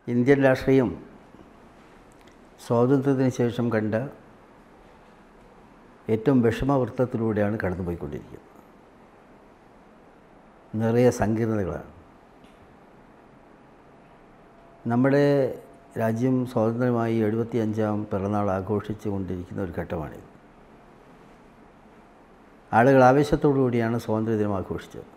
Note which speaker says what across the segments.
Speaker 1: Indian രാഷ്ട്രീയം സ്വാതന്ത്ര്യത്തിന് ശേഷം കണ്ട ഏറ്റവും വിഷമവൃത്തത്തിലൂടെയാണ് കടന്നുപോയിക്കൊണ്ടിരിക്കുന്നത് നിറയെ സങ്കീർണതകളാണ് നമ്മുടെ രാജ്യം സ്വാതന്ത്ര്യമായി എഴുപത്തി അഞ്ചാം പിറന്നാൾ ആഘോഷിച്ചു കൊണ്ടിരിക്കുന്ന ഒരു ഘട്ടമാണിത് ആളുകൾ ആവേശത്തോടു കൂടിയാണ് സ്വാതന്ത്ര്യദിനം ആഘോഷിച്ചത്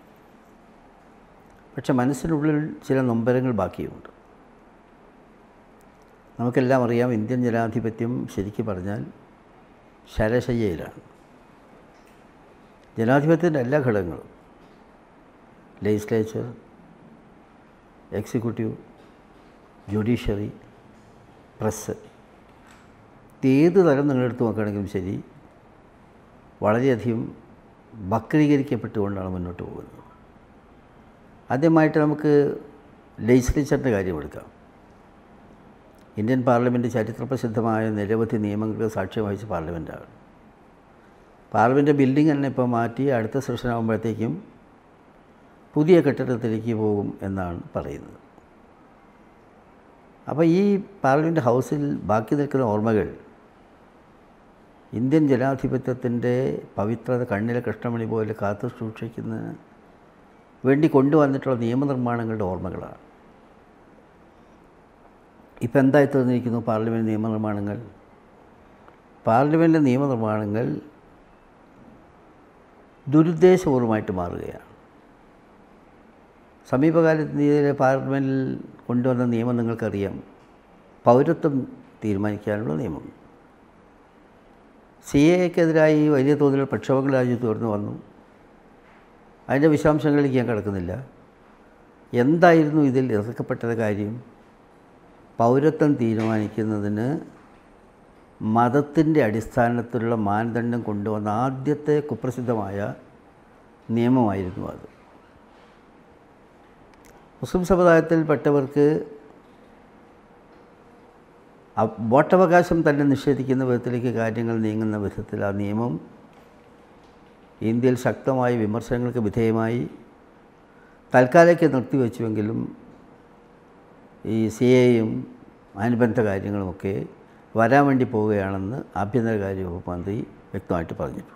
Speaker 1: പക്ഷെ മനസ്സിനുള്ളിൽ ചില നൊമ്പരങ്ങൾ ബാക്കിയുണ്ട് നമുക്കെല്ലാം അറിയാം ഇന്ത്യൻ ജനാധിപത്യം ശരിക്കും പറഞ്ഞാൽ ശരശയ്യയിലാണ് ജനാധിപത്യത്തിൻ്റെ എല്ലാ ഘടകങ്ങളും ലെജിസ്ലേച്ചർ എക്സിക്യൂട്ടീവ് ജുഡീഷ്യറി പ്രസ് ഏത് തരം നിങ്ങളെടുത്ത് നോക്കുകയാണെങ്കിലും ശരി വളരെയധികം വക്രീകരിക്കപ്പെട്ടുകൊണ്ടാണ് മുന്നോട്ട് പോകുന്നത് ആദ്യമായിട്ട് നമുക്ക് ലെജിസ്ലേച്ചറിൻ്റെ കാര്യമെടുക്കാം ഇന്ത്യൻ പാർലമെൻറ്റ് ചരിത്രപ്രസിദ്ധമായ നിരവധി നിയമങ്ങൾക്ക് സാക്ഷ്യം വഹിച്ച പാർലമെൻറ്റാണ് പാർലമെൻറ്റ് ബിൽഡിംഗ് തന്നെ ഇപ്പോൾ മാറ്റി അടുത്ത സെഷൻ ആകുമ്പോഴത്തേക്കും പുതിയ കെട്ടിടത്തിലേക്ക് പോകും എന്നാണ് പറയുന്നത് അപ്പോൾ ഈ പാർലമെൻറ്റ് ഹൗസിൽ ബാക്കി നിൽക്കുന്ന ഓർമ്മകൾ ഇന്ത്യൻ ജനാധിപത്യത്തിൻ്റെ പവിത്രത കണ്ണിലെ കൃഷ്ണമണി പോലെ കാത്തു സൂക്ഷിക്കുന്നതിന് വേണ്ടി കൊണ്ടുവന്നിട്ടുള്ള നിയമനിർമ്മാണങ്ങളുടെ ഓർമ്മകളാണ് ഇപ്പം എന്തായി തീർന്നിരിക്കുന്നു പാർലമെൻറ്റ് നിയമനിർമ്മാണങ്ങൾ പാർലമെൻറ്റ് നിയമനിർമ്മാണങ്ങൾ ദുരുദ്ദേശപൂർവമായിട്ട് മാറുകയാണ് സമീപകാലത്ത് ഇന്ത്യയിലെ പാർലമെൻറ്റിൽ കൊണ്ടുവന്ന നിയമം നിങ്ങൾക്കറിയാം പൗരത്വം തീരുമാനിക്കാനുള്ള നിയമം സി എക്കെതിരായി വലിയ തോതിൽ പ്രക്ഷോഭങ്ങൾ രാജ്യത്ത് ഉയർന്നു വന്നു അതിൻ്റെ വിശദാംശങ്ങളിലേക്ക് ഞാൻ കിടക്കുന്നില്ല എന്തായിരുന്നു ഇതിൽ എതിർക്കപ്പെട്ട കാര്യം പൗരത്വം തീരുമാനിക്കുന്നതിന് മതത്തിൻ്റെ അടിസ്ഥാനത്തിലുള്ള മാനദണ്ഡം കൊണ്ടുവന്ന ആദ്യത്തെ കുപ്രസിദ്ധമായ നിയമമായിരുന്നു അത് മുസ്ലിം സമുദായത്തിൽപ്പെട്ടവർക്ക് വോട്ടവകാശം തന്നെ നിഷേധിക്കുന്ന വിധത്തിലേക്ക് കാര്യങ്ങൾ നീങ്ങുന്ന വിധത്തിൽ ആ നിയമം ഇന്ത്യയിൽ ശക്തമായ വിമർശനങ്ങൾക്ക് വിധേയമായി തൽക്കാലയ്ക്ക് നിർത്തിവെച്ചുവെങ്കിലും ഈ സി എയും അനുബന്ധ കാര്യങ്ങളുമൊക്കെ വരാൻ വേണ്ടി പോവുകയാണെന്ന് ആഭ്യന്തരകാര്യ വകുപ്പ് മന്ത്രി വ്യക്തമായിട്ട് പറഞ്ഞിട്ടുണ്ട്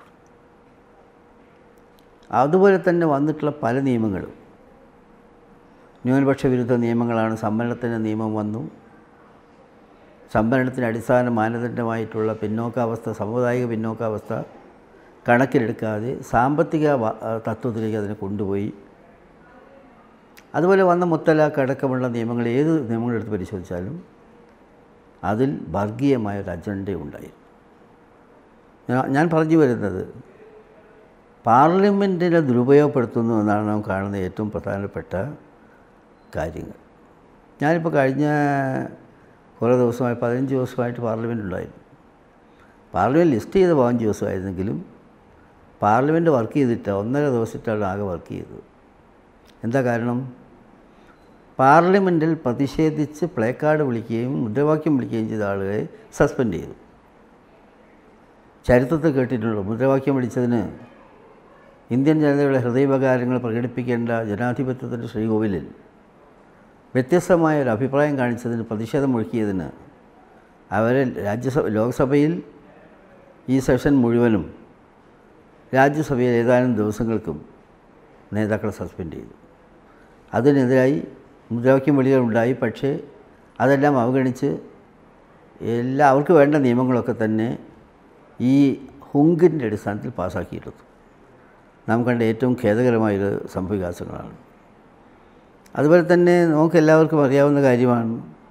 Speaker 1: അതുപോലെ തന്നെ വന്നിട്ടുള്ള പല നിയമങ്ങളും ന്യൂനപക്ഷ വിരുദ്ധ നിയമങ്ങളാണ് സംവരണത്തിൻ്റെ നിയമം വന്നു സംവരണത്തിന് അടിസ്ഥാന മാനദണ്ഡമായിട്ടുള്ള പിന്നോക്കാവസ്ഥ സാമുദായിക പിന്നോക്കാവസ്ഥ കണക്കിലെടുക്കാതെ സാമ്പത്തിക തത്വത്തിലേക്ക് അതിനെ കൊണ്ടുപോയി അതുപോലെ വന്ന മുത്തലാഖ് അടക്കമുള്ള നിയമങ്ങൾ ഏത് നിയമങ്ങളെടുത്ത് പരിശോധിച്ചാലും അതിൽ വർഗീയമായ ഒരു അജണ്ട ഉണ്ടായി ഞാൻ പറഞ്ഞു വരുന്നത് പാർലമെൻറ്റിനെ ദുരുപയോഗപ്പെടുത്തുന്നു എന്നാണ് നാം കാണുന്ന ഏറ്റവും പ്രധാനപ്പെട്ട കാര്യങ്ങൾ ഞാനിപ്പോൾ കഴിഞ്ഞ കുറേ ദിവസമായി പതിനഞ്ച് ദിവസമായിട്ട് പാർലമെൻറ്റ് ഉണ്ടായിരുന്നു പാർലമെൻറ്റ് ലിസ്റ്റ് ചെയ്ത പതിനഞ്ച് ദിവസമായിരുന്നെങ്കിലും പാർലമെൻറ്റ് വർക്ക് ചെയ്തിട്ട് ഒന്നര ദിവസത്തിലാണ് ആകെ വർക്ക് ചെയ്തത് എന്താ കാരണം പാർലമെൻറ്റിൽ പ്രതിഷേധിച്ച് പ്ലേ കാർഡ് വിളിക്കുകയും മുദ്രാവാക്യം വിളിക്കുകയും ചെയ്ത ആളുകളെ സസ്പെൻഡ് ചെയ്തു ചരിത്രത്തിൽ കേട്ടിട്ടുള്ളൂ മുദ്രാവാക്യം വിളിച്ചതിന് ഇന്ത്യൻ ജനതയുടെ ഹൃദയവികാരങ്ങൾ പ്രകടിപ്പിക്കേണ്ട ജനാധിപത്യത്തിൻ്റെ ശ്രീകോവിലിൽ വ്യത്യസ്തമായ ഒരു അഭിപ്രായം കാണിച്ചതിന് പ്രതിഷേധം ഒഴുക്കിയതിന് അവരെ രാജ്യസഭ ലോക്സഭയിൽ ഈ സെഷൻ മുഴുവനും രാജ്യസഭയിൽ ഏതാനും ദിവസങ്ങൾക്കും നേതാക്കളെ സസ്പെൻഡ് ചെയ്തു അതിനെതിരായി മുദ്രാവാക്യം വിളികളുണ്ടായി പക്ഷേ അതെല്ലാം അവഗണിച്ച് എല്ലാ അവർക്ക് വേണ്ട നിയമങ്ങളൊക്കെ തന്നെ ഈ ഹുങ്കിൻ്റെ അടിസ്ഥാനത്തിൽ പാസ്സാക്കിയെടുത്തു നാം കണ്ട ഏറ്റവും ഖേദകരമായൊരു സംഭവവികാസങ്ങളാണ് അതുപോലെ തന്നെ നമുക്ക് എല്ലാവർക്കും അറിയാവുന്ന കാര്യമാണ്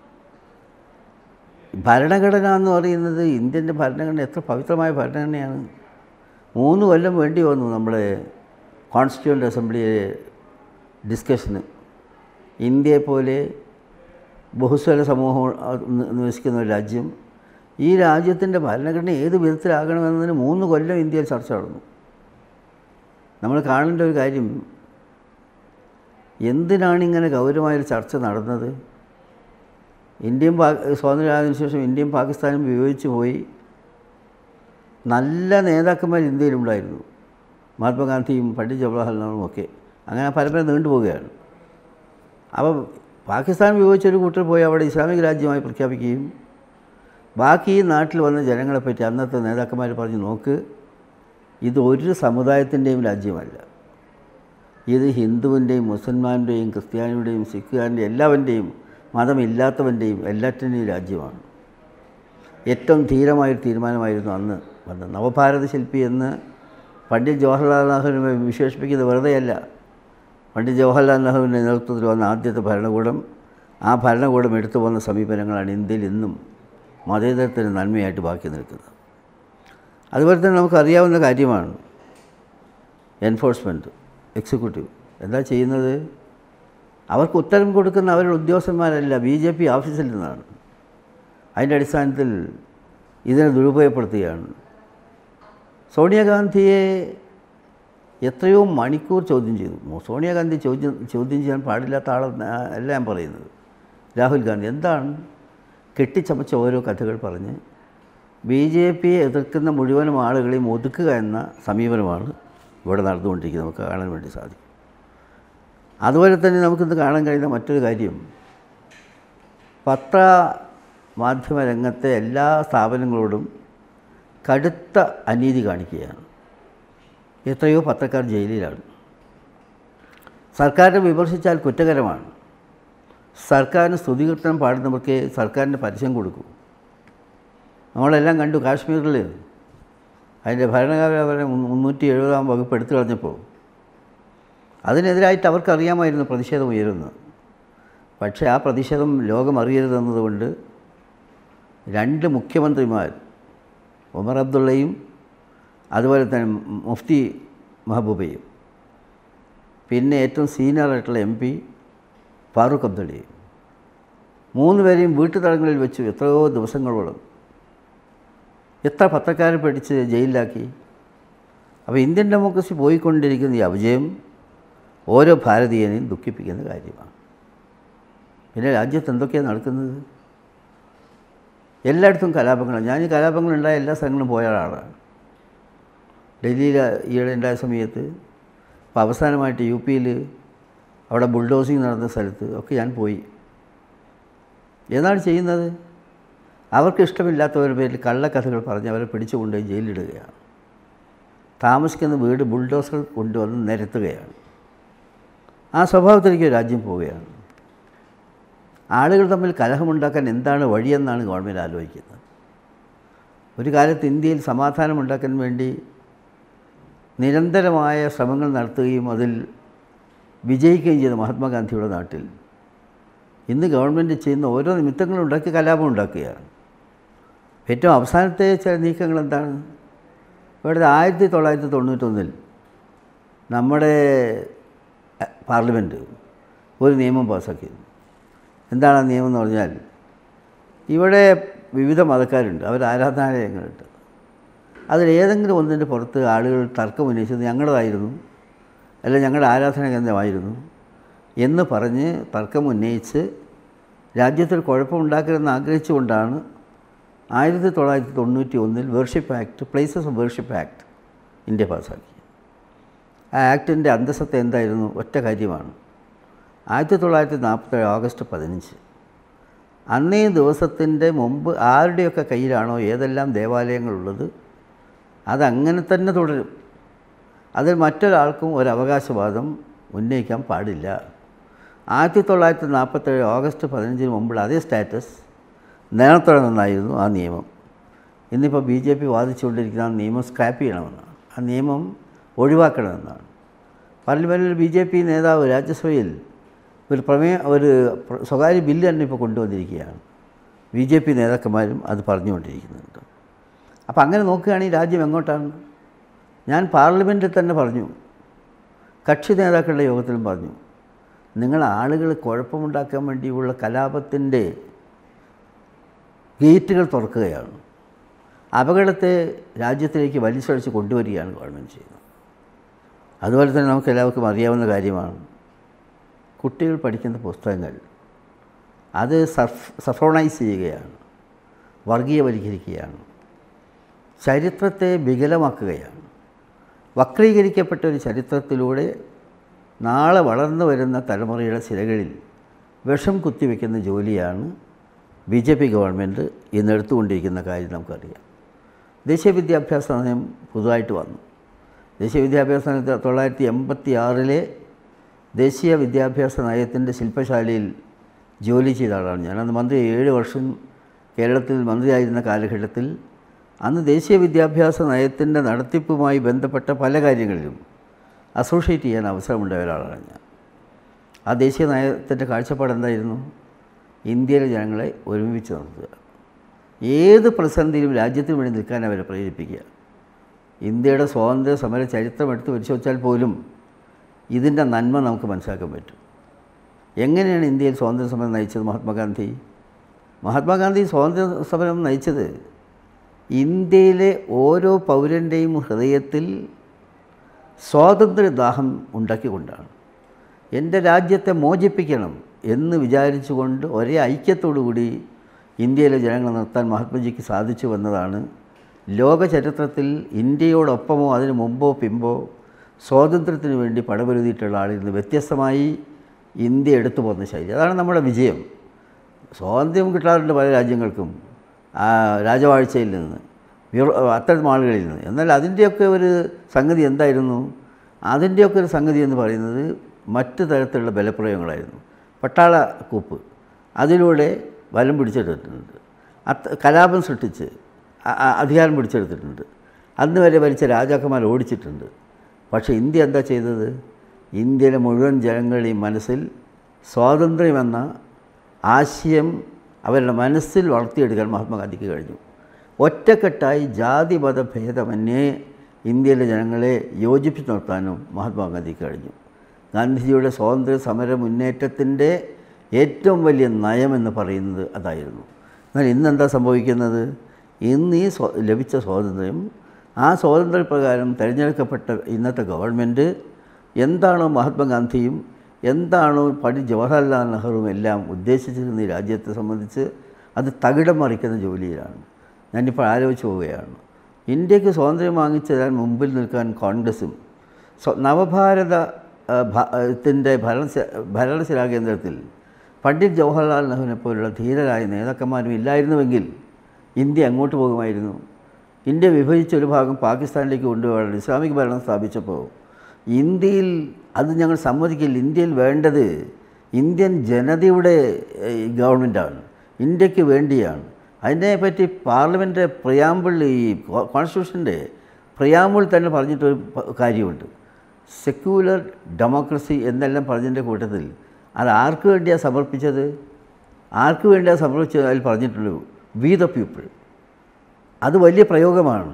Speaker 1: ഭരണഘടന എന്ന് പറയുന്നത് ഇന്ത്യൻ്റെ ഭരണഘടന എത്ര പവിത്രമായ ഭരണഘടനയാണ് മൂന്ന് കൊല്ലം വേണ്ടി വന്നു നമ്മുടെ കോൺസ്റ്റിറ്റ്യൂൻ്റ് അസംബ്ലിയിലെ ഡിസ്കഷന് ഇന്ത്യയെ പോലെ ബഹുസ്വര സമൂഹം നിവസിക്കുന്ന ഒരു രാജ്യം ഈ രാജ്യത്തിൻ്റെ ഭരണഘടന ഏത് വിധത്തിലാകണമെന്നതിന് മൂന്ന് കൊല്ലം ഇന്ത്യയിൽ ചർച്ച നടന്നു നമ്മൾ കാണേണ്ട ഒരു കാര്യം എന്തിനാണ് ഇങ്ങനെ ഗൗരവമായൊരു ചർച്ച നടന്നത് ഇന്ത്യയും പാ സ്വാതന്ത്ര്യത്തിന് ശേഷം ഇന്ത്യയും പാകിസ്ഥാനും വിയോജിച്ച് പോയി നല്ല നേതാക്കന്മാർ ഇന്ത്യയിലുണ്ടായിരുന്നു മഹാത്മാഗാന്ധിയും പണ്ഡിറ്റ് ജവഹർലാൽ നെഹ്റുവും ഒക്കെ അങ്ങനെ പരമ്പര നീണ്ടുപോവുകയാണ് അപ്പോൾ പാകിസ്ഥാൻ വിഭജിച്ചൊരു കൂട്ടർ പോയി അവിടെ ഇസ്ലാമിക രാജ്യമായി പ്രഖ്യാപിക്കുകയും ബാക്കി ഈ നാട്ടിൽ വന്ന ജനങ്ങളെപ്പറ്റി അന്നത്തെ നേതാക്കന്മാർ പറഞ്ഞു നോക്ക് ഇത് ഒരു സമുദായത്തിൻ്റെയും രാജ്യമല്ല ഇത് ഹിന്ദുവിൻ്റെയും മുസൽമാൻ്റെയും ക്രിസ്ത്യാനിയുടെയും സിഖുകാരൻ്റെയും എല്ലാവൻ്റെയും മതമില്ലാത്തവൻ്റെയും എല്ലാറ്റിൻ്റെയും രാജ്യമാണ് ഏറ്റവും ധീരമായൊരു തീരുമാനമായിരുന്നു അന്ന് വന്നത് നവഭാരത ശില്പി എന്ന് പണ്ഡിറ്റ് ജവഹർലാൽ നെഹ്റുവിനെ വിശേഷിപ്പിക്കുന്നത് വെറുതെയല്ല പണ്ഡിറ്റ് ജവഹർലാൽ നെഹ്റുവിൻ്റെ നേതൃത്വത്തിൽ വന്ന ആദ്യത്തെ ഭരണകൂടം ആ ഭരണകൂടം എടുത്തു വന്ന സമീപനങ്ങളാണ് ഇന്ത്യയിൽ ഇന്നും മതേതരത്തിന് നന്മയായിട്ട് ബാക്കി നിൽക്കുന്നത് അതുപോലെ തന്നെ നമുക്കറിയാവുന്ന കാര്യമാണ് എൻഫോഴ്സ്മെൻറ്റ് എക്സിക്യൂട്ടീവ് എന്താ ചെയ്യുന്നത് അവർക്ക് ഉത്തരം കൊടുക്കുന്ന അവരുടെ ഉദ്യോഗസ്ഥന്മാരല്ല ബി ജെ പി ഓഫീസിൽ നിന്നാണ് അതിൻ്റെ അടിസ്ഥാനത്തിൽ ഇതിനെ ദുരുപയോഗപ്പെടുത്തുകയാണ് സോണിയാഗാന്ധിയെ എത്രയോ മണിക്കൂർ ചോദ്യം ചെയ്തു മോ- സോണിയാഗാന്ധി ചോദ്യം ചോദ്യം ചെയ്യാൻ പാടില്ലാത്ത ആളെന്ന് അല്ല ഞാൻ പറയുന്നത് രാഹുൽ ഗാന്ധി എന്താണ് കെട്ടിച്ചമച്ച ഓരോ കഥകൾ പറഞ്ഞ് ബി ജെ പിയെ എതിർക്കുന്ന മുഴുവനും ആളുകളെയും ഒതുക്കുക എന്ന സമീപനമാണ് ഇവിടെ നടന്നുകൊണ്ടിരിക്കുന്നത് നമുക്ക് കാണാൻ വേണ്ടി സാധിക്കും അതുപോലെ തന്നെ നമുക്കിന്ന് കാണാൻ കഴിയുന്ന മറ്റൊരു കാര്യം പത്ര മാധ്യമ രംഗത്തെ എല്ലാ സ്ഥാപനങ്ങളോടും കടുത്ത അനീതി കാണിക്കുകയാണ് എത്രയോ പത്രക്കാർ ജയിലിലാണ് സർക്കാരിനെ വിമർശിച്ചാൽ കുറ്റകരമാണ് സർക്കാരിന് സ്തുതികീർത്തനം പാടുന്നവർക്ക് സർക്കാരിന് പരസ്യം കൊടുക്കും നമ്മളെല്ലാം കണ്ടു കാശ്മീരിൽ അതിൻ്റെ ഭരണഘടന മുന്നൂറ്റി എഴുപതാം വകുപ്പ് എടുത്തു കളഞ്ഞപ്പോൾ അതിനെതിരായിട്ട് അവർക്കറിയാമായിരുന്നു പ്രതിഷേധം ഉയരുന്നത് പക്ഷേ ആ പ്രതിഷേധം ലോകം അറിയരുതെന്നതുകൊണ്ട് രണ്ട് മുഖ്യമന്ത്രിമാർ ഉമർ അബ്ദുള്ളയും അതുപോലെ തന്നെ മുഫ്തി മെഹബൂബയും പിന്നെ ഏറ്റവും സീനിയർ ആയിട്ടുള്ള എം പി ഫാറൂഖ് അബ്ദുള്ളയും മൂന്ന് പേരെയും വീട്ടുതടങ്ങളിൽ വെച്ചു എത്രയോ ദിവസങ്ങളോളം എത്ര പത്രക്കാരെ പിടിച്ച് ജയിലിലാക്കി അപ്പോൾ ഇന്ത്യൻ ഡെമോക്രസി പോയിക്കൊണ്ടിരിക്കുന്ന ഈ അപജയം ഓരോ ഭാരതീയനെയും ദുഃഖിപ്പിക്കുന്ന കാര്യമാണ് പിന്നെ രാജ്യത്ത് എന്തൊക്കെയാണ് നടക്കുന്നത് എല്ലായിടത്തും കലാപങ്ങളാണ് ഞാൻ ഈ കലാപങ്ങളുണ്ടായ എല്ലാ സ്ഥലങ്ങളും പോയ ആളാണ് ഡൽഹിയിൽ ഈയിടെ ഉണ്ടായ സമയത്ത് ഇപ്പോൾ അവസാനമായിട്ട് യു പിയിൽ അവിടെ ബുൾഡോസിങ് നടന്ന സ്ഥലത്ത് ഒക്കെ ഞാൻ പോയി എന്താണ് ചെയ്യുന്നത് അവർക്ക് ഇഷ്ടമില്ലാത്തവരുടെ പേരിൽ കള്ളക്കഥകൾ പറഞ്ഞ് അവരെ പിടിച്ചുകൊണ്ടുപോയി ജയിലിടുകയാണ് താമസിക്കുന്ന വീട് ബുൾഡോസർ കൊണ്ടുവന്ന് നിരത്തുകയാണ് ആ സ്വഭാവത്തിലേക്ക് രാജ്യം പോവുകയാണ് ആളുകൾ തമ്മിൽ കലഹമുണ്ടാക്കാൻ എന്താണ് വഴിയെന്നാണ് ഗവൺമെൻറ് ആലോചിക്കുന്നത് ഒരു കാലത്ത് ഇന്ത്യയിൽ സമാധാനമുണ്ടാക്കാൻ വേണ്ടി നിരന്തരമായ ശ്രമങ്ങൾ നടത്തുകയും അതിൽ വിജയിക്കുകയും ചെയ്ത മഹാത്മാഗാന്ധിയുടെ നാട്ടിൽ ഇന്ന് ഗവൺമെൻറ് ചെയ്യുന്ന ഓരോ നിമിത്തങ്ങളും ഉണ്ടാക്കി കലാപം ഉണ്ടാക്കുകയാണ് ഏറ്റവും അവസാനത്തെ ചില നീക്കങ്ങൾ എന്താണ് ഇവിടെ ആയിരത്തി തൊള്ളായിരത്തി തൊണ്ണൂറ്റൊന്നിൽ നമ്മുടെ പാർലമെൻറ്റ് ഒരു നിയമം പാസ്സാക്കിയിരുന്നു എന്താണ് ആ നിയമം എന്ന് പറഞ്ഞാൽ ഇവിടെ വിവിധ മതക്കാരുണ്ട് അവർ ആരാധനാലയങ്ങളുണ്ട് അതിലേതെങ്കിലും ഒന്നിൻ്റെ പുറത്ത് ആളുകൾ തർക്കം ഉന്നയിച്ചത് ഞങ്ങളുടേതായിരുന്നു അല്ല ഞങ്ങളുടെ ആരാധനാ കേന്ദ്രമായിരുന്നു എന്ന് പറഞ്ഞ് തർക്കം ഉന്നയിച്ച് രാജ്യത്തിൽ കുഴപ്പമുണ്ടാക്കരുതെന്ന് ആഗ്രഹിച്ചുകൊണ്ടാണ് ആയിരത്തി തൊള്ളായിരത്തി തൊണ്ണൂറ്റി ഒന്നിൽ worship act places of worship act India പാസ്സാക്കി ആ ആക്ടിൻ്റെ അന്തസ്സത്ത എന്തായിരുന്നു ഒറ്റ കാര്യമാണ് ആയിരത്തി തൊള്ളായിരത്തി നാൽപ്പത്തേഴ് ഓഗസ്റ്റ് പതിനഞ്ച് അന്നേ ദിവസത്തിൻ്റെ മുമ്പ് ആരുടെയൊക്കെ കയ്യിലാണോ ഏതെല്ലാം ദേവാലയങ്ങളുള്ളത് അതങ്ങനെ തന്നെ തുടരും അതിൽ മറ്റൊരാൾക്കും ഒരു അവകാശവാദം ഉന്നയിക്കാൻ പാടില്ല ആയിരത്തി തൊള്ളായിരത്തി നാൽപ്പത്തേഴ് ഓഗസ്റ്റ് പതിനഞ്ചിന് മുമ്പുള്ള അതേ സ്റ്റാറ്റസ് നിലനിർത്തണമെന്നായിരുന്നു ആ നിയമം ഇന്നിപ്പോൾ ബി ജെ പി വാദിച്ചുകൊണ്ടിരിക്കുന്ന ആ നിയമം സ്ക്രാപ്പ് ചെയ്യണമെന്നാണ് ആ നിയമം ഒഴിവാക്കണമെന്നാണ് പാർലമെൻറ്റിൽ ബി ജെ പി നേതാവ് രാജ്യസഭയിൽ ഒരു പ്രമേയ ഒരു പ്ര- സ്വകാര്യ ബില്ല് തന്നെ ഇപ്പോൾ കൊണ്ടുവന്നിരിക്കുകയാണ് ബി ജെ പി നേതാക്കന്മാരും അത് പറഞ്ഞുകൊണ്ടിരിക്കുന്നുണ്ട് അപ്പോൾ അങ്ങനെ നോക്കുകയാണെങ്കിൽ രാജ്യം എങ്ങോട്ടാണ് ഞാൻ പാർലമെൻറ്റിൽ തന്നെ പറഞ്ഞു കക്ഷി നേതാക്കളുടെ യോഗത്തിലും പറഞ്ഞു നിങ്ങൾ ആളുകൾ കുഴപ്പമുണ്ടാക്കാൻ വേണ്ടിയുള്ള കലാപത്തിൻ്റെ ഗേറ്റുകൾ തുറക്കുകയാണ് അപകടത്തെ രാജ്യത്തിലേക്ക് വലിച്ചഴിച്ച് കൊണ്ടുവരികയാണ് ഗവൺമെൻറ് ചെയ്യുന്നത് അതുപോലെ തന്നെ നമുക്ക് എല്ലാവർക്കും അറിയാവുന്ന കാര്യമാണ് കുട്ടികൾ പഠിക്കുന്ന പുസ്തകങ്ങൾ അത് സഫ് സഫ്രോണൈസ് ചെയ്യുകയാണ് വർഗീയവൽക്കരിക്കുകയാണ് ചരിത്രത്തെ വികലമാക്കുകയാണ് വക്രീകരിക്കപ്പെട്ട ഒരു ചരിത്രത്തിലൂടെ നാളെ വളർന്നു വരുന്ന തലമുറയുടെ സിരകളിൽ വിഷം കുത്തിവെക്കുന്ന ജോലിയാണ് ബി ജെ പി ഗവൺമെൻറ് ഇന്ന് എടുത്തുകൊണ്ടിരിക്കുന്ന കാര്യം നമുക്കറിയാം ദേശീയ വിദ്യാഭ്യാസ നയം പുതുതായിട്ട് വന്നു ദേശീയ വിദ്യാഭ്യാസ നയത്തിൽ തൊള്ളായിരത്തി എൺപത്തി ആറിലെ ദേശീയ വിദ്യാഭ്യാസ നയത്തിൻ്റെ ശില്പശാലയിൽ ജോലി ചെയ്ത ആളാണ് ഞാൻ അന്ന് മന്ത്രി ഏഴ് വർഷം കേരളത്തിൽ മന്ത്രിയായിരുന്ന കാലഘട്ടത്തിൽ അന്ന് ദേശീയ വിദ്യാഭ്യാസ നയത്തിൻ്റെ നടത്തിപ്പുമായി ബന്ധപ്പെട്ട പല കാര്യങ്ങളിലും അസോസിയേറ്റ് ചെയ്യാൻ അവസരമുണ്ടായ ഒരാളാണ് ഞാൻ ആ ദേശീയ നയത്തിൻ്റെ കാഴ്ചപ്പാട് എന്തായിരുന്നു ഇന്ത്യയിലെ ജനങ്ങളെ ഒരുമിച്ച് നിർത്തുക ഏത് പ്രതിസന്ധിയിലും രാജ്യത്തിന് വേണ്ടി നിൽക്കാൻ അവരെ പ്രേരിപ്പിക്കുക ഇന്ത്യയുടെ സ്വാതന്ത്ര്യ സമര ചരിത്രം എടുത്ത് പരിശോധിച്ചാൽ പോലും ഇതിൻ്റെ നന്മ നമുക്ക് മനസ്സിലാക്കാൻ പറ്റും എങ്ങനെയാണ് ഇന്ത്യയിൽ സ്വാതന്ത്ര്യ സമരം നയിച്ചത് മഹാത്മാഗാന്ധി മഹാത്മാഗാന്ധി സ്വാതന്ത്ര്യ സമരം നയിച്ചത് ഇന്ത്യയിലെ ഓരോ പൗരൻ്റെയും ഹൃദയത്തിൽ സ്വാതന്ത്ര്യദാഹം ഉണ്ടാക്കിക്കൊണ്ടാണ് എൻ്റെ രാജ്യത്തെ മോചിപ്പിക്കണം എന്ന് വിചാരിച്ചുകൊണ്ട് ഒരേ ഐക്യത്തോടുകൂടി ഇന്ത്യയിലെ ജനങ്ങളെ നിർത്താൻ മഹാത്മജിക്ക് സാധിച്ചു വന്നതാണ് ലോക ചരിത്രത്തിൽ ഇന്ത്യയോടൊപ്പമോ അതിനു മുമ്പോ പിമ്പോ സ്വാതന്ത്ര്യത്തിന് വേണ്ടി പടപൊരുതിയിട്ടുള്ള ആളിൽ നിന്ന് വ്യത്യസ്തമായി ഇന്ത്യ എടുത്തു പോകുന്ന ശൈലി അതാണ് നമ്മുടെ വിജയം സ്വാതന്ത്ര്യം കിട്ടാറുണ്ട് പല രാജ്യങ്ങൾക്കും ആ രാജവാഴ്ചയിൽ നിന്ന് ബ്യൂറോ അത്തരം ആളുകളിൽ നിന്ന് എന്നാൽ അതിൻ്റെയൊക്കെ ഒരു സംഗതി എന്തായിരുന്നു അതിൻ്റെയൊക്കെ ഒരു സംഗതി എന്ന് പറയുന്നത് മറ്റ് തരത്തിലുള്ള ബലപ്രയോഗങ്ങളായിരുന്നു പട്ടാള കൂപ്പ് അതിലൂടെ ബലം പിടിച്ചെടുത്തിട്ടുണ്ട് അത് കലാപം സൃഷ്ടിച്ച് അ- അ- അധികാരം പിടിച്ചെടുത്തിട്ടുണ്ട് അന്ന് വരെ ഭരിച്ച രാജാക്കന്മാർ ഓടിച്ചിട്ടുണ്ട് പക്ഷേ ഇന്ത്യ എന്താ ചെയ്തത് ഇന്ത്യയിലെ മുഴുവൻ ജനങ്ങളുടെയും മനസ്സിൽ സ്വാതന്ത്ര്യമെന്ന ആശയം അവരുടെ മനസ്സിൽ വളർത്തിയെടുക്കാൻ മഹാത്മാഗാന്ധിക്ക് കഴിഞ്ഞു ഒറ്റക്കെട്ടായി ജാതി മത ഭേദമന്യേ ഇന്ത്യയിലെ ജനങ്ങളെ യോജിപ്പിച്ച് നിർത്താനും മഹാത്മാഗാന്ധിക്ക് കഴിഞ്ഞു ഗാന്ധിജിയുടെ സ്വാതന്ത്ര്യ സമര മുന്നേറ്റത്തിൻ്റെ ഏറ്റവും വലിയ നയമെന്ന് പറയുന്നത് അതായിരുന്നു എന്നാൽ ഇന്നെന്താ സംഭവിക്കുന്നത് ഇന്ന് ഈ സ്വ ലഭിച്ച സ്വാതന്ത്ര്യം ആ സ്വാതന്ത്ര്യപ്രകാരം തിരഞ്ഞെടുക്കപ്പെട്ട ഇന്നത്തെ ഗവൺമെൻറ് എന്താണോ മഹാത്മാഗാന്ധിയും എന്താണോ പണ്ഡിറ്റ് ജവഹർലാൽ നെഹ്റുവും എല്ലാം ഉദ്ദേശിച്ചിരുന്ന ഈ രാജ്യത്തെ സംബന്ധിച്ച് അത് തകിടം മറിക്കുന്ന ജോലിയിലാണ് ഞാനിപ്പോൾ ആലോചിച്ച് പോവുകയാണ് ഇന്ത്യക്ക് സ്വാതന്ത്ര്യം വാങ്ങിച്ചു തരാൻ മുമ്പിൽ നിൽക്കാൻ കോൺഗ്രസും സ്വ- നവഭാരത ആ, ഭ- ത്തിൻ്റെ ഭരണ ഭരണശിലാ കേന്ദ്രത്തിൽ പണ്ഡിറ്റ് ജവഹർലാൽ നെഹ്റുവിനെ പോലുള്ള ധീരരായ നേതാക്കന്മാരും ഇല്ലായിരുന്നുവെങ്കിൽ ഇന്ത്യ അങ്ങോട്ട് പോകുമായിരുന്നു ഇന്ത്യ വിഭജിച്ച ഒരു ഭാഗം പാകിസ്ഥാനിലേക്ക് കൊണ്ടുപോകാൻ ഇസ്ലാമിക് ഭരണം സ്ഥാപിച്ചപ്പോൾ ഇന്ത്യയിൽ അത് ഞങ്ങൾ സമ്മതിക്കില്ല ഇന്ത്യയിൽ വേണ്ടത് ഇന്ത്യൻ ജനതയുടെ ഏഹ്, ഗവൺമെൻറ്റാണ് ഇന്ത്യക്ക് വേണ്ടിയാണ് അതിനെപ്പറ്റി പാർലമെൻറ്റ് പ്രിയാമ്പിൾ ഈ കോൺസ്റ്റിറ്റ്യൂഷൻ്റെ പ്രിയാമ്പിൾ തന്നെ പറഞ്ഞിട്ടൊരു പ- കാര്യമുണ്ട് സെക്യൂലർ ഡെമോക്രസി എന്നെല്ലാം പറഞ്ഞതിൻ്റെ കൂട്ടത്തിൽ അത് ആർക്ക് വേണ്ടിയാണ് സമർപ്പിച്ചത് ആർക്ക് വേണ്ടിയാണ് സമർപ്പിച്ചത് അതിൽ പറഞ്ഞിട്ടുള്ളൂ വി ദ പീപ്പിൾ അത് വലിയ പ്രയോഗമാണ്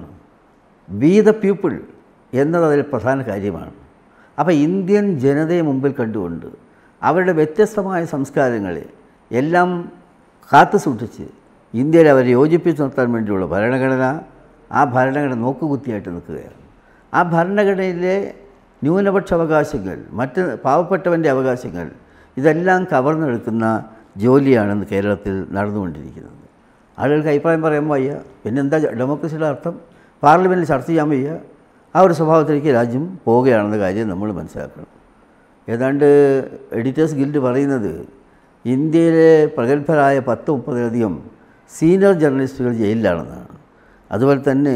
Speaker 1: വി ദ പീപ്പിൾ എന്നത് അതിൽ പ്രധാന കാര്യമാണ് അപ്പോൾ ഇന്ത്യൻ ജനതയെ മുമ്പിൽ കണ്ടുകൊണ്ട് അവരുടെ വ്യത്യസ്തമായ സംസ്കാരങ്ങളെ എല്ലാം കാത്തു സൂക്ഷിച്ച് ഇന്ത്യയിൽ അവരെ യോജിപ്പിച്ച് നിർത്താൻ വേണ്ടിയുള്ള ഭരണഘടന ആ ഭരണഘടന നോക്കുകുത്തിയായിട്ട് നിൽക്കുകയാണ് ആ ഭരണഘടനയിലെ ന്യൂനപക്ഷ അവകാശങ്ങൾ മറ്റ് പാവപ്പെട്ടവൻ്റെ അവകാശങ്ങൾ ഇതെല്ലാം കവർന്നെടുക്കുന്ന ജോലിയാണെന്ന് കേരളത്തിൽ നടന്നുകൊണ്ടിരിക്കുന്നത് ആളുകൾക്ക് അഭിപ്രായം പറയാൻ വയ്യ പിന്നെന്താ ഡെമോക്രസിയുടെ അർത്ഥം പാർലമെൻറ്റിൽ ചർച്ച ചെയ്യാൻ വയ്യ ആ ഒരു സ്വഭാവത്തിലേക്ക് രാജ്യം പോവുകയാണെന്ന കാര്യം നമ്മൾ മനസ്സിലാക്കണം ഏതാണ്ട് എഡിറ്റേഴ്സ് ഗിൽഡ് പറയുന്നത് ഇന്ത്യയിലെ പ്രഗത്ഭരായ പത്ത് മുപ്പതിലധികം സീനിയർ ജേർണലിസ്റ്റുകൾ ജയിലിലാണെന്നാണ് അതുപോലെ തന്നെ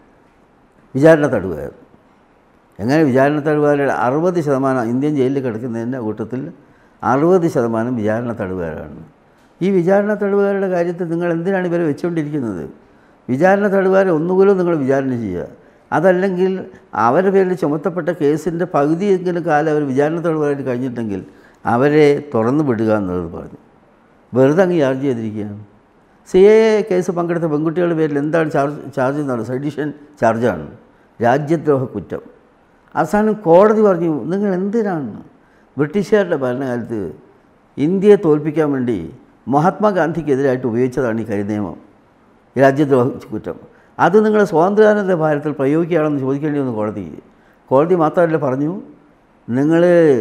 Speaker 1: വിചാരണ തടവുകാർ എങ്ങനെ വിചാരണ തടവുകാരുടെ അറുപത് ശതമാനം ഇന്ത്യൻ ജയിലിൽ കിടക്കുന്നതിൻ്റെ കൂട്ടത്തിൽ അറുപത് ശതമാനം വിചാരണ തടവുകാരാണ് ഈ വിചാരണ തടവുകാരുടെ കാര്യത്തിൽ നിങ്ങൾ എന്തിനാണ് ഇവരെ വെച്ചുകൊണ്ടിരിക്കുന്നത് വിചാരണ തടവുകാരെ ഒന്നുപോലും നിങ്ങൾ വിചാരണ ചെയ്യുക അതല്ലെങ്കിൽ അവരുടെ പേരിൽ ചുമത്തപ്പെട്ട കേസിൻ്റെ പകുതിയെങ്കിലും കാലം അവർ വിചാരണ തടവുകാരായിട്ട് കഴിഞ്ഞിട്ടെങ്കിൽ അവരെ തുറന്നു വിടുക എന്നുള്ളത് പറഞ്ഞു വെറുതെ അങ്ങ് ചാർജ് ചെയ്തിരിക്കുകയാണ് സി എ കേസ് പങ്കെടുത്ത പെൺകുട്ടികളുടെ പേരിൽ എന്താണ് ചാർജ് ചാർജ് എന്നാണ് സെഡിഷൻ ചാർജാണ് രാജ്യദ്രോഹ കുറ്റം അവസാനം കോടതി പറഞ്ഞു നിങ്ങൾ എന്തിനാണ് ബ്രിട്ടീഷുകാരുടെ ഭരണകാലത്ത് ഇന്ത്യയെ തോൽപ്പിക്കാൻ വേണ്ടി മഹാത്മാഗാന്ധിക്കെതിരായിട്ട് ഉപയോഗിച്ചതാണ് ഈ കരിനിയമം ഈ രാജ്യദ്രോഹ കുറ്റം അത് നിങ്ങൾ സ്വാതന്ത്ര്യാനന്ദ ഭാരതത്തിൽ പ്രയോഗിക്കുകയാണെന്ന് ചോദിക്കേണ്ടി വന്നു കോടതി കോടതി മാത്രമല്ല പറഞ്ഞു നിങ്ങൾ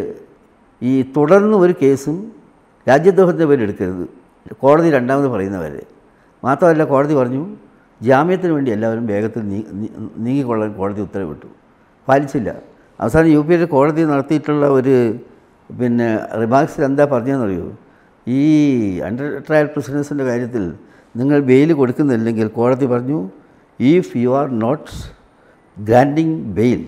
Speaker 1: ഈ തുടർന്ന് ഒരു കേസും രാജ്യദ്രോഹത്തിൻ്റെ പേര് എടുക്കരുത് കോടതി രണ്ടാമത് പറയുന്നവരെ മാത്രമല്ല കോടതി പറഞ്ഞു ജാമ്യത്തിന് വേണ്ടി എല്ലാവരും വേഗത്തിൽ നീ നീ- നീങ്ങിക്കൊള്ളാൻ കോടതി ഉത്തരവിട്ടു പാലിച്ചില്ല അവസാനം യു പിയിലെ കോടതി നടത്തിയിട്ടുള്ള ഒരു പിന്നെ റിമാർക്സിൽ എന്താ പറഞ്ഞതെന്നറിയോ ഈ അണ്ടർ ട്രയൽ പ്രിസണേഴ്സിൻ്റെ കാര്യത്തിൽ നിങ്ങൾ ബെയിൽ കൊടുക്കുന്നില്ലെങ്കിൽ കോടതി പറഞ്ഞു if you are not granting bail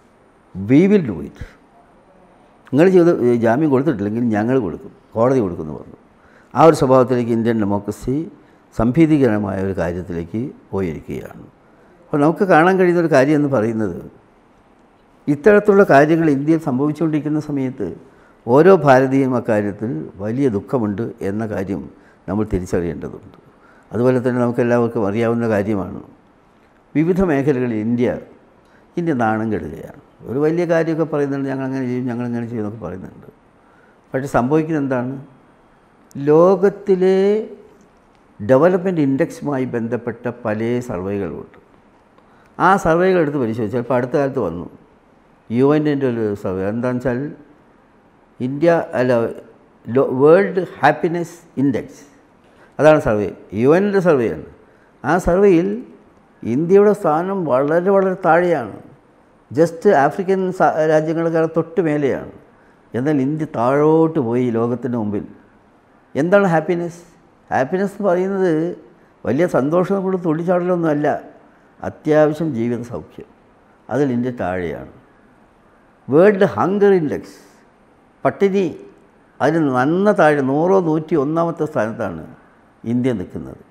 Speaker 1: we will do it നിങ്ങൾ ചെയ്ത് ജാമ്യം കൊടുത്തിട്ടില്ലെങ്കിൽ ഞങ്ങൾ കൊടുക്കും കോടതി കൊടുക്കുമെന്ന് പറഞ്ഞു ആ ഒരു സ്വഭാവത്തിലേക്ക് ഇന്ത്യൻ ഡെമോക്രസി സംഭീതികരമായ ഒരു കാര്യത്തിലേക്ക് പോയിരിക്കുകയാണ് അപ്പോൾ നമുക്ക് കാണാൻ കഴിയുന്ന ഒരു കാര്യം എന്ന് പറയുന്നത് ഇത്തരത്തിലുള്ള കാര്യങ്ങൾ ഇന്ത്യയിൽ സംഭവിച്ചുകൊണ്ടിരിക്കുന്ന സമയത്ത് ഓരോ ഭാരതീയനും അക്കാര്യത്തിൽ വലിയ ദുഃഖമുണ്ട് എന്ന കാര്യം നമ്മൾ തിരിച്ചറിയേണ്ടതുണ്ട് അതുപോലെ തന്നെ നമുക്കെല്ലാവർക്കും അറിയാവുന്ന കാര്യമാണ് വിവിധ മേഖലകളിൽ ഇന്ത്യ ഇന്ത്യ നാണം കെടുകയാണ് ഒരു വലിയ കാര്യമൊക്കെ പറയുന്നുണ്ട് ഞങ്ങൾ അങ്ങനെ ചെയ്യും ഞങ്ങൾ അങ്ങനെ ചെയ്യും എന്നൊക്കെ പറയുന്നുണ്ട് പക്ഷേ സംഭവിക്കുന്നത് എന്താണ് ലോകത്തിലെ ഡെവലപ്മെൻറ്റ് ഇൻഡെക്സുമായി ബന്ധപ്പെട്ട പല സർവേകളുമുണ്ട് ആ സർവേകൾ എടുത്ത് പരിശോധിച്ചാൽ ഇപ്പോൾ അടുത്ത കാലത്ത് വന്നു യു എൻ്റെ ഒരു സർവേ എന്താണെന്ന് വെച്ചാൽ ഇന്ത്യ അല്ല ലോ വേൾഡ് ഹാപ്പിനെസ് ഇൻഡെക്സ് അതാണ് സർവേ യു എൻ്റെ സർവേയാണ് ആ സർവേയിൽ ഇന്ത്യയുടെ സ്ഥാനം വളരെ വളരെ താഴെയാണ് ജസ്റ്റ് ആഫ്രിക്കൻ സ- രാജ്യങ്ങളെക്കാൾ തൊട്ട് മേലെയാണ് എന്നാൽ ഇന്ത്യ താഴോട്ട് പോയി ലോകത്തിൻ്റെ മുമ്പിൽ എന്താണ് ഹാപ്പിനെസ് ഹാപ്പിനെസ് എന്ന് പറയുന്നത് വലിയ സന്തോഷം കൊണ്ട് തുള്ളിച്ചാടലൊന്നും അല്ല അത്യാവശ്യം ജീവിത സൗഖ്യം അതിൽ ഇന്ത്യ താഴെയാണ് വേൾഡ് ഹങ്കർ ഇൻഡെക്സ് പട്ടിണി അതിന് നന്ന താഴെ നൂറോ നൂറ്റി ഒന്നാമത്തെ സ്ഥാനത്താണ് ഇന്ത്യ നിൽക്കുന്നത്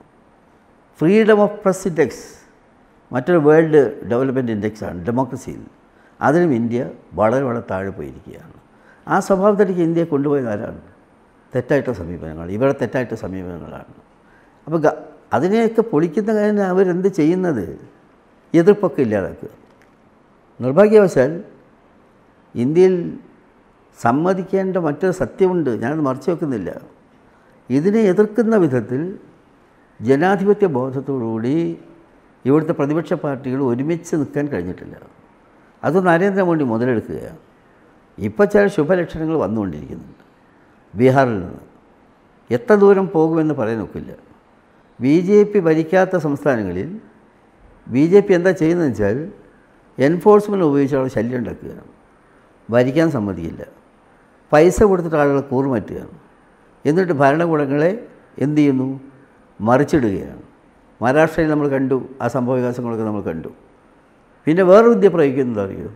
Speaker 1: ഫ്രീഡം ഓഫ് പ്രസ് ഇൻഡെക്സ് മറ്റൊരു വേൾഡ് ഡെവലപ്മെൻറ്റ് ഇൻഡെക്സാണ് ഡെമോക്രസിയിൽ അതിലും ഇന്ത്യ വളരെ വളരെ താഴെ പോയിരിക്കുകയാണ് ആ സ്വഭാവത്തിലേക്ക് ഇന്ത്യയെ കൊണ്ടുപോയത് ആരാണ് തെറ്റായിട്ട സമീപനങ്ങൾ ഇവിടെ തെറ്റായിട്ട സമീപനങ്ങളാണ് അപ്പോൾ ഗ- അതിനെയൊക്കെ പൊളിക്കുന്ന കാര്യം അവരെന്ത് ചെയ്യുന്നത് എതിർപ്പൊക്കെ ഇല്ലാതാക്കുക നിർഭാഗ്യവശാൽ ഇന്ത്യയിൽ സമ്മതിക്കേണ്ട മറ്റൊരു സത്യമുണ്ട് ഞാനത് മറച്ചു വെക്കുന്നില്ല ഇതിനെ എതിർക്കുന്ന വിധത്തിൽ ജനാധിപത്യ ബോധത്തോടുകൂടി ഇവിടുത്തെ പ്രതിപക്ഷ പാർട്ടികൾ ഒരുമിച്ച് നിൽക്കാൻ കഴിഞ്ഞിട്ടില്ല അത് നരേന്ദ്രമോദി മുതലെടുക്കുകയാണ് ഇപ്പോൾ ചില ശുഭലക്ഷണങ്ങൾ വന്നുകൊണ്ടിരിക്കുന്നുണ്ട് ബീഹാറിൽ നിന്ന് എത്ര ദൂരം പോകുമെന്ന് പറയാൻ ഒക്കില്ല ബി ജെ പി ഭരിക്കാത്ത സംസ്ഥാനങ്ങളിൽ ബി ജെ പി എന്താ ചെയ്യുന്നതെന്ന് വെച്ചാൽ എൻഫോഴ്സ്മെൻറ്റ് ഉപയോഗിച്ച് അവിടെ ശല്യം ഉണ്ടാക്കുകയാണ് ഭരിക്കാൻ സമ്മതിക്കില്ല പൈസ കൊടുത്തിട്ട് ആളുകളെ കൂറുമാറ്റുകയാണ് എന്നിട്ട് ഭരണകൂടങ്ങളെ എന്ത് ചെയ്യുന്നു മറിച്ചിടുകയാണ് മഹാരാഷ്ട്രയിൽ നമ്മൾ കണ്ടു ആ സംഭവ വികാസങ്ങളൊക്കെ നമ്മൾ കണ്ടു പിന്നെ വേറെ വിദ്യ പ്രയോഗിക്കുന്നത് അറിയോ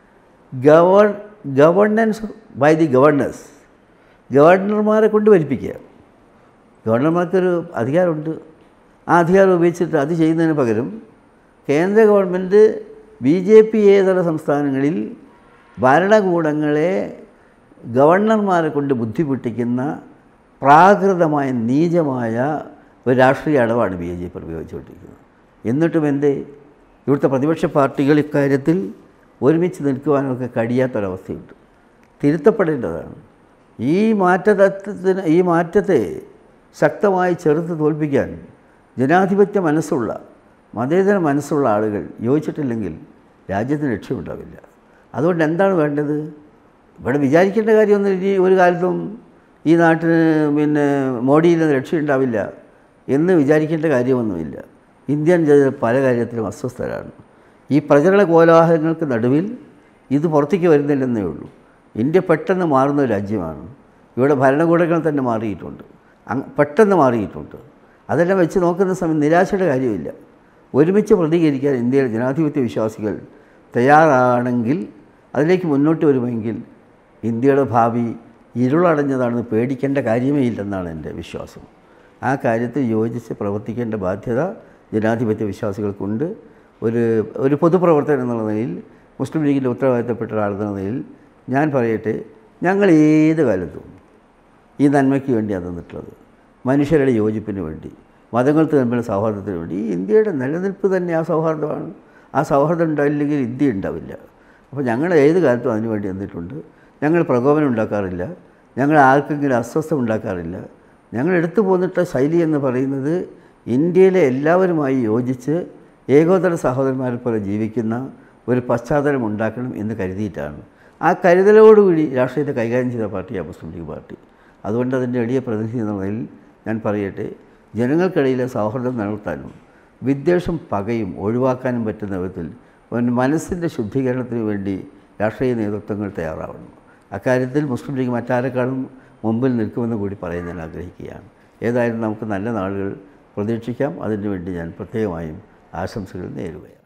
Speaker 1: gover governance by the governors ഗവർണർമാരെ കൊണ്ട് ഭരിപ്പിക്കുക ഗവർണർമാർക്കൊരു അധികാരമുണ്ട് ആ അധികാരം ഉപയോഗിച്ചിട്ട് അത് ചെയ്യുന്നതിന് പകരം കേന്ദ്ര ഗവൺമെൻറ് ബി ജെ പി ഏതര സംസ്ഥാനങ്ങളിൽ ഭരണകൂടങ്ങളെ ഗവർണർമാരെ കൊണ്ട് ബുദ്ധിമുട്ടിക്കുന്ന പ്രാകൃതമായ നീചമായ ഒരു രാഷ്ട്രീയ അടവാണ് ബി ജെ പി പ്രയോഗിച്ചുകൊണ്ടിരിക്കുന്നത് എന്നിട്ടും എന്തേ ഇവിടുത്തെ പ്രതിപക്ഷ പാർട്ടികൾ ഇക്കാര്യത്തിൽ ഒരുമിച്ച് നിൽക്കുവാനൊക്കെ കഴിയാത്തൊരവസ്ഥയുണ്ട് തിരുത്തപ്പെടേണ്ടതാണ് ഈ മാറ്റതത്വത്തിന് ഈ മാറ്റത്തെ ശക്തമായി ചെറുത്ത് തോൽപ്പിക്കാൻ ജനാധിപത്യ മനസ്സുള്ള മതേതര മനസ്സുള്ള ആളുകൾ യോജിച്ചിട്ടില്ലെങ്കിൽ രാജ്യത്തിന് രക്ഷയുണ്ടാവില്ല അതുകൊണ്ട് എന്താണ് വേണ്ടത് ഇവിടെ വിചാരിക്കേണ്ട കാര്യമൊന്നും ഇനി ഒരു കാലത്തും ഈ നാട്ടിന് പിന്നെ മോഡിയിൽ നിന്ന് രക്ഷയുണ്ടാവില്ല എന്ന് വിചാരിക്കേണ്ട കാര്യമൊന്നുമില്ല ഇന്ത്യൻ ജനത പല കാര്യത്തിലും അസ്വസ്ഥരാണ് ഈ പ്രചരണ കോലാഹലങ്ങൾക്ക് നടുവിൽ ഇത് പുറത്തേക്ക് വരുന്നില്ലെന്നേ ഉള്ളൂ ഇന്ത്യ പെട്ടെന്ന് മാറുന്ന ഒരു രാജ്യമാണ് ഇവിടെ ഭരണകൂടങ്ങൾ തന്നെ മാറിയിട്ടുണ്ട് അങ് പെട്ടെന്ന് മാറിയിട്ടുണ്ട് അതെല്ലാം വെച്ച് നോക്കുന്ന സമയം നിരാശയുടെ കാര്യമില്ല ഒരുമിച്ച് പ്രതികരിക്കാൻ ഇന്ത്യയിലെ ജനാധിപത്യ വിശ്വാസികൾ തയ്യാറാണെങ്കിൽ അതിലേക്ക് മുന്നോട്ട് വരുമെങ്കിൽ ഇന്ത്യയുടെ ഭാവി ഇരുളടഞ്ഞതാണെന്ന് പേടിക്കേണ്ട കാര്യമേ ഇല്ലെന്നാണ് എൻ്റെ വിശ്വാസം ആ കാര്യത്തിൽ യോജിച്ച് പ്രവർത്തിക്കേണ്ട ബാധ്യത ജനാധിപത്യ വിശ്വാസികൾക്കുണ്ട് ഒരു ഒരു പൊതുപ്രവർത്തകൻ എന്നുള്ള നിലയിൽ മുസ്ലിം ലീഗിൻ്റെ ഉത്തരവാദിത്തപ്പെട്ട ഒരാളെന്ന നിലയിൽ ഞാൻ പറയട്ടെ ഞങ്ങൾ ഏത് കാലത്തും ഈ നന്മയ്ക്ക് വേണ്ടിയാണ് നിന്നിട്ടുള്ളത് മനുഷ്യരുടെ യോജിപ്പിന് വേണ്ടി മതങ്ങൾ തമ്മിലുള്ള സൗഹാർദ്ദത്തിന് വേണ്ടി ഈ ഇന്ത്യയുടെ നിലനിൽപ്പ് തന്നെ ആ സൗഹാർദ്ദമാണ് ആ സൗഹാർദ്ദം ഉണ്ടായില്ലെങ്കിൽ ഇന്ത്യ ഉണ്ടാവില്ല അപ്പോൾ ഞങ്ങൾ ഏത് കാലത്തും അതിനു വേണ്ടി നിന്നിട്ടുണ്ട് ഞങ്ങൾ പ്രകോപനം ഉണ്ടാക്കാറില്ല ഞങ്ങൾ ആർക്കെങ്കിലും അസ്വസ്ഥ ഉണ്ടാക്കാറില്ല ഞങ്ങൾ എടുത്തു പോന്നിട്ട ശൈലി എന്ന് പറയുന്നത് ഇന്ത്യയിലെ എല്ലാവരുമായി യോജിച്ച് ഏകോദര സഹോദരന്മാരെ പോലെ ജീവിക്കുന്ന ഒരു പശ്ചാത്തലം ഉണ്ടാക്കണം എന്ന് കരുതിയിട്ടാണ് ആ കരുതലോടുകൂടി രാഷ്ട്രീയത്തെ കൈകാര്യം ചെയ്ത പാർട്ടിയാണ് മുസ്ലിം ലീഗ് പാർട്ടി അതുകൊണ്ട് അതിൻ്റെ എളിയ പ്രതിനിധി എന്ന നിലയിൽ ഞാൻ പറയട്ടെ ജനങ്ങൾക്കിടയിലെ സൗഹൃദം നിലനിർത്താനും വിദ്വേഷം പകയും ഒഴിവാക്കാനും പറ്റുന്ന വിധത്തിൽ ഒരു മനസ്സിൻ്റെ ശുദ്ധീകരണത്തിന് വേണ്ടി രാഷ്ട്രീയ നേതൃത്വങ്ങൾ തയ്യാറാവണം അക്കാര്യത്തിൽ മുസ്ലിം ലീഗ് മറ്റാരെക്കാളും മുമ്പിൽ നിൽക്കുമെന്ന് കൂടി പറയാൻ ഞാൻ ആഗ്രഹിക്കുകയാണ് ഏതായാലും നമുക്ക് നല്ല നാളുകൾ പ്രതീക്ഷിക്കാം അതിനുവേണ്ടി ഞാൻ പ്രത്യേകമായും ആശംസകൾ നേരുകയാണ്